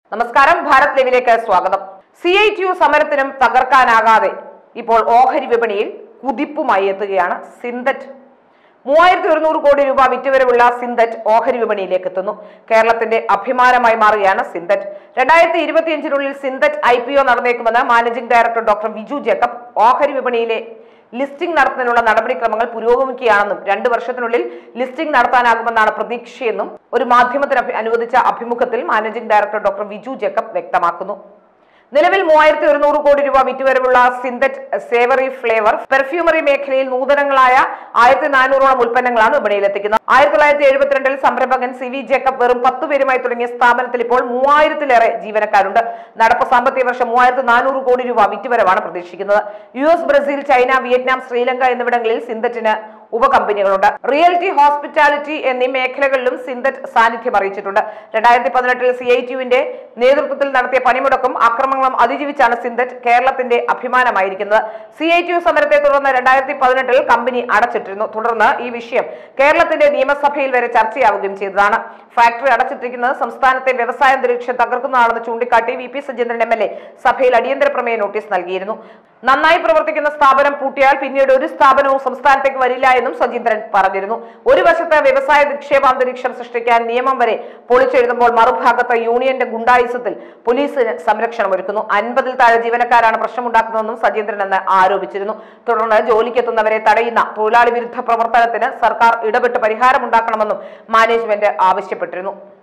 നമസ്കാരം ഭാരത് ലൈവിലേക്ക് സ്വാഗതം സി ഐ ടി യു സമരത്തിനും തകർക്കാനാകാതെ ഇപ്പോൾ ഓഹരി വിപണിയിൽ കുതിപ്പുമായി എത്തുകയാണ് സിന്തറ്റ് മൂവായിരത്തി ഒരുന്നൂറ് കോടി രൂപ വിറ്റുവരവുള്ള സിന്തറ്റ് ഓഹരി വിപണിയിലേക്ക് എത്തുന്നു കേരളത്തിന്റെ അഭിമാനമായി മാറുകയാണ് സിന്തറ്റ് രണ്ടായിരത്തി ഇരുപത്തിയഞ്ചിനുള്ളിൽ സിന്തറ്റ് ഐ പി ഒ നടന്നേക്കുമെന്ന് managing director doctor Viju Jacob ഓഹരി വിപണിയിലെ ലിസ്റ്റിംഗ് നടത്തുന്നതിനുള്ള നടപടിക്രമങ്ങൾ പുരോഗമിക്കുകയാണെന്നും രണ്ട് വർഷത്തിനുള്ളിൽ ലിസ്റ്റിംഗ് നടത്താനാകുമെന്നാണ് പ്രതീക്ഷയെന്നും ഒരു മാധ്യമത്തിന് അഭി- അനുവദിച്ച അഭിമുഖത്തിൽ managing director doctor Viju Jacob വ്യക്തമാക്കുന്നു നിലവിൽ മൂവായിരത്തി ഒരുന്നൂറ് കോടി രൂപ വിറ്റുവരവുള്ള സിന്തറ്റ് സേവറി ഫ്ലേവർ പെർഫ്യൂമറി മേഖലയിൽ നൂതനങ്ങളായ ആയിരത്തി നാനൂറോളം ഉൽപ്പന്നങ്ങളാണ് വിപണിയിലെത്തിക്കുന്നത് ആയിരത്തി തൊള്ളായിരത്തി എഴുപത്തിരണ്ടിൽ സംരംഭകൻ സി വി ജേക്കബ് വെറും പത്ത് പേരുമായി തുടങ്ങിയ സ്ഥാപനത്തിൽ ഇപ്പോൾ മൂവായിരത്തിലേറെ ജീവനക്കാരുണ്ട് നടപ്പ് സാമ്പത്തിക വർഷം മൂവായിരത്തി നാനൂറ് കോടി രൂപ വിറ്റുവരവാണ് പ്രതീക്ഷിക്കുന്നത് U S Brazil China Vietnam Sri Lanka എന്നിവിടങ്ങളിൽ സിന്തറ്റിന് ഉപകമ്പനികളുണ്ട് റിയൽറ്റി ഹോസ്പിറ്റാലിറ്റി എന്നീ മേഖലകളിലും സിന്തറ്റ് സാന്നിധ്യം അറിയിച്ചിട്ടുണ്ട് രണ്ടായിരത്തി പതിനെട്ടിൽ സി ഐ ടിയുവിന്റെ നേതൃത്വത്തിൽ നടത്തിയ പണിമുടക്കും ആക്രമണങ്ങളും അതിജീവിച്ചാണ് സിന്തറ്റ് കേരളത്തിന്റെ അഭിമാനമായിരിക്കുന്നത് സി ഐ ടി യു സമരത്തെ തുടർന്ന് രണ്ടായിരത്തി പതിനെട്ടിൽ കമ്പനി അടച്ചിട്ടിരുന്നു തുടർന്ന് ഈ വിഷയം കേരളത്തിന്റെ നിയമസഭയിൽ വരെ ചർച്ചയാവുകയും ചെയ്തതാണ് ഫാക്ടറി അടച്ചിട്ടിരിക്കുന്നത് സംസ്ഥാനത്തെ വ്യവസായ അന്തരീക്ഷം തകർക്കുന്നതാണെന്ന് ചൂണ്ടിക്കാട്ടി V P Sajeendran M L A സഭയിൽ അടിയന്തര പ്രമേയ നോട്ടീസ് നൽകിയിരുന്നു നന്നായി പ്രവർത്തിക്കുന്ന സ്ഥാപനം പൂട്ടിയാൽ പിന്നീട് ഒരു സ്ഥാപനവും സംസ്ഥാനത്തേക്ക് വരില്ല എന്നും സജീന്ദ്രൻ പറഞ്ഞിരുന്നു ഒരു വശത്ത് വ്യവസായ നിക്ഷേപ അന്തരീക്ഷം സൃഷ്ടിക്കാൻ നിയമം വരെ പൊളിച്ചെഴുതുമ്പോൾ മറുഭാഗത്ത് യൂണിയന്റെ ഗുണ്ടായുസത്തിൽ പോലീസിന് സംരക്ഷണം ഒരുക്കുന്നു അൻപതിൽ താഴെ ജീവനക്കാരാണ് പ്രശ്നമുണ്ടാക്കുന്നതെന്നും സജീന്ദ്രൻ എന്ന് ആരോപിച്ചിരുന്നു തുടർന്ന് ജോലിക്കെത്തുന്നവരെ തടയുന്ന തൊഴിലാളി വിരുദ്ധ പ്രവർത്തനത്തിന് സർക്കാർ ഇടപെട്ട് പരിഹാരമുണ്ടാക്കണമെന്നും മാനേജ്മെന്റ് ആവശ്യപ്പെട്ടിരുന്നു